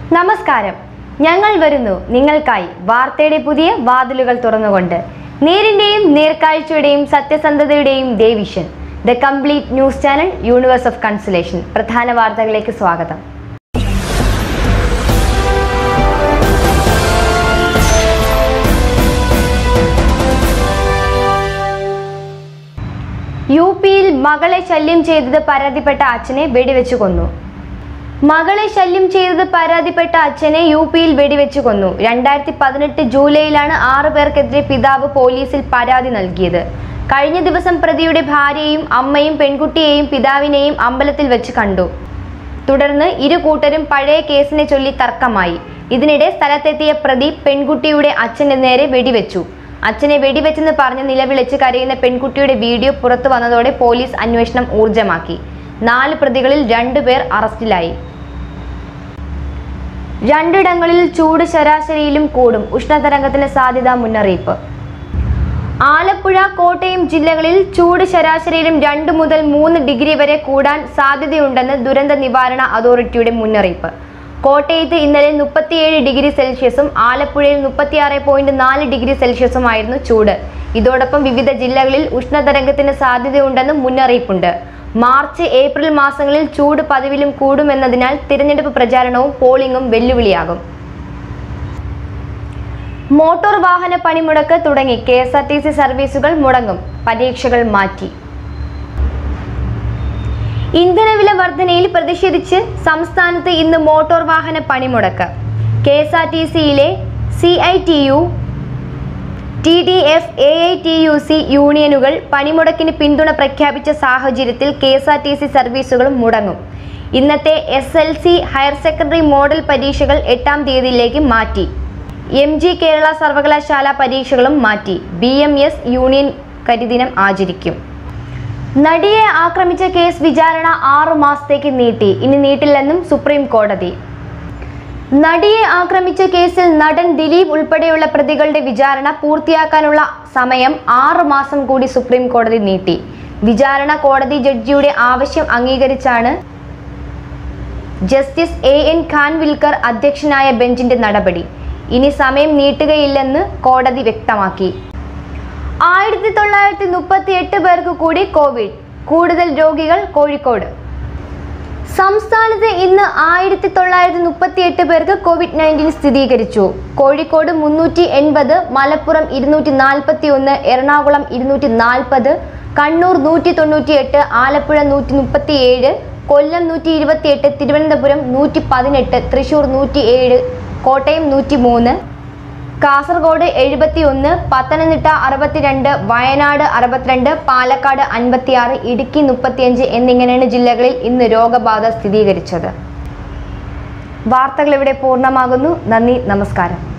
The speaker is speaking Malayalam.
നമസ്കാരം ഞങ്ങൾ വരുന്നു നിങ്ങൾക്കായി വാർത്തയുടെ പുതിയ വാതിലുകൾ തുറന്നുകൊണ്ട് നേരിന്റെയും നേർക്കാഴ്ചയുടെയും സത്യസന്ധതയുടെയും ദേവിഷൻ the complete news channel universe of consolation പ്രധാന വാർത്തകളിലേക്ക് സ്വാഗതം യു പിയിൽ മകളെ ശല്യം ചെയ്തത് പരാതിപ്പെട്ട അച്ഛനെ വെടിവെച്ചു കൊന്നു മകളെ ശല്യം ചെയ്തത് പരാതിപ്പെട്ട അച്ഛനെ യു പിയിൽ വെടിവെച്ചു കൊന്നു രണ്ടായിരത്തി പതിനെട്ട് ജൂലൈയിലാണ് ആറു പേർക്കെതിരെ പിതാവ് പോലീസിൽ പരാതി നൽകിയത് കഴിഞ്ഞ ദിവസം പ്രതിയുടെ ഭാര്യയെയും അമ്മയും പെൺകുട്ടിയെയും പിതാവിനെയും അമ്പലത്തിൽ വെച്ച് കണ്ടു തുടർന്ന് ഇരു കൂട്ടരും പഴയ കേസിനെ ചൊല്ലി തർക്കമായി ഇതിനിടെ സ്ഥലത്തെത്തിയ പ്രതി പെൺകുട്ടിയുടെ അച്ഛന് നേരെ വെടിവെച്ചു അച്ഛനെ വെടിവെച്ചെന്ന് പറഞ്ഞ് നിലവിളിച്ച് കരയുന്ന പെൺകുട്ടിയുടെ വീഡിയോ പുറത്തു വന്നതോടെ പോലീസ് അന്വേഷണം ഊർജമാക്കി നാല് പ്രതികളിൽ രണ്ടുപേർ അറസ്റ്റിലായി രണ്ടിടങ്ങളിൽ ചൂട് ശരാശരിയിലും കൂടും ഉഷ്ണതരംഗത്തിന് സാധ്യത മുന്നറിയിപ്പ് ആലപ്പുഴ കോട്ടയം ജില്ലകളിൽ ചൂട് ശരാശരിയിലും രണ്ട് മുതൽ മൂന്ന് ഡിഗ്രി വരെ കൂടാൻ സാധ്യതയുണ്ടെന്ന് ദുരന്ത നിവാരണ അതോറിറ്റിയുടെ മുന്നറിയിപ്പ് കോട്ടയത്ത് ഇന്നലെ മുപ്പത്തിയേഴ് ഡിഗ്രി സെൽഷ്യസും ആലപ്പുഴയിൽ മുപ്പത്തിയാറ് പോയിന്റ് നാല് ഡിഗ്രി സെൽഷ്യസുമായിരുന്നു ചൂട് ഇതോടൊപ്പം വിവിധ ജില്ലകളിൽ ഉഷ്ണതരംഗത്തിന് സാധ്യതയുണ്ടെന്ന് മുന്നറിയിപ്പുണ്ട് മാർച്ച് ഏപ്രിൽ മാസങ്ങളിൽ ചൂട് പതിവിലും കൂടുമെന്നതിനാൽ തിരഞ്ഞെടുപ്പ് പ്രചാരണവും പോളിംഗും വെല്ലുവിളിയാകും മോട്ടോർ വാഹന പണിമുടക്ക് തുടങ്ങി K S R T C സർവീസുകൾ മുടങ്ങും പരീക്ഷകൾ മാറ്റി ഇന്ധനവില വർധനയിൽ പ്രതിഷേധിച്ച് സംസ്ഥാനത്ത് ഇന്ന് മോട്ടോർ വാഹന പണിമുടക്ക് കെ എസ് ആർ ടി സിയിലെ C I T U T D F A I T U C യൂണിയനുകൾ പണിമുടക്കിന് പിന്തുണ പ്രഖ്യാപിച്ച സാഹചര്യത്തിൽ K S R T C സർവീസുകളും മുടങ്ങും ഇന്നത്തെ S L C higher secondary model പരീക്ഷകൾ എട്ടാം തീയതിയിലേക്ക് മാറ്റി എം ജി കേരള സർവകലാശാല പരീക്ഷകളും മാറ്റി ബി എം എസ് യൂണിയൻ കരിദിനം ആചരിക്കും നടിയെ ആക്രമിച്ച കേസ് വിചാരണ ആറു മാസത്തേക്ക് നീട്ടി ഇനി നീട്ടില്ലെന്നും സുപ്രീം കോടതി നടിയെ ആക്രമിച്ച കേസിൽ നടൻ ദിലീപ് ഉൾപ്പെടെയുള്ള പ്രതികളുടെ വിചാരണ പൂർത്തിയാക്കാനുള്ള സമയം ആറു മാസം കൂടി സുപ്രീം കോടതി നീട്ടി വിചാരണ കോടതി ജഡ്ജിയുടെ ആവശ്യം അംഗീകരിച്ചാണ് ജസ്റ്റിസ് എ എൻ ഖാൻവിൽക്കർ അധ്യക്ഷനായ ബെഞ്ചിന്റെ നടപടി ഇനി സമയം നീട്ടുകയില്ലെന്ന് കോടതി വ്യക്തമാക്കി ആയിരത്തി തൊള്ളായിരത്തി മുപ്പത്തി എട്ട് പേർക്ക് കൂടി കോവിഡ് കൂടുതൽ രോഗികൾ കോഴിക്കോട് സംസ്ഥാനത്ത് ഇന്ന് ആയിരത്തി തൊള്ളായിരത്തി മുപ്പത്തി എട്ട് പേർക്ക് കോവിഡ് നയൻറ്റീൻ സ്ഥിരീകരിച്ചു കോഴിക്കോട് മുന്നൂറ്റി എൺപത് മലപ്പുറം ഇരുന്നൂറ്റി നാൽപ്പത്തി ഒന്ന് എറണാകുളം ഇരുന്നൂറ്റി നാൽപ്പത് കണ്ണൂർ നൂറ്റി തൊണ്ണൂറ്റി എട്ട് ആലപ്പുഴ നൂറ്റി മുപ്പത്തി ഏഴ് കൊല്ലം നൂറ്റി ഇരുപത്തി എട്ട് തിരുവനന്തപുരം നൂറ്റി പതിനെട്ട് തൃശൂർ നൂറ്റി ഏഴ് കോട്ടയം നൂറ്റി മൂന്ന് കാസർഗോഡ് എഴുപത്തി ഒന്ന് പത്തനംതിട്ട അറുപത്തിരണ്ട് വയനാട് അറുപത്തിരണ്ട് പാലക്കാട് അൻപത്തിയാറ് ഇടുക്കി മുപ്പത്തിയഞ്ച് എന്നിങ്ങനെയാണ് ജില്ലകളിൽ ഇന്ന് രോഗബാധ സ്ഥിരീകരിച്ചത് വാർത്തകൾ ഇവിടെ പൂർണ്ണമാകുന്നു നന്ദി നമസ്കാരം